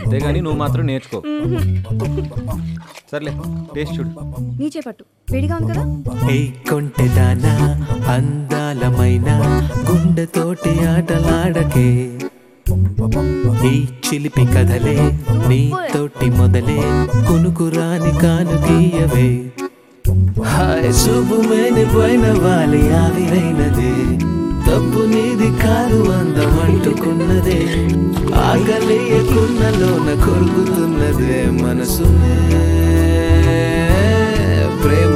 అంతేగాని నువ్వు మాత్రం నేర్చుకో సర్లే టేస్ట్ చూడు నీ చేపట్టు వేడిగా ఉంది కదా ఏ కొంటెదాన అందాలమైన గుండెతోటి ఆటలాడకే ఈ చిలిపి కథలే నీతోటి మొదలే కునుకురాని కాను గీయవే హాయ్ శుభమేని పోయిన వాలి ఆవిరైనదే తప్పు నీది కాదు అందం అంటుకున్నదే ఆకలియకున్నలోన కొరుకుతున్నదే మనసునే ప్రేమ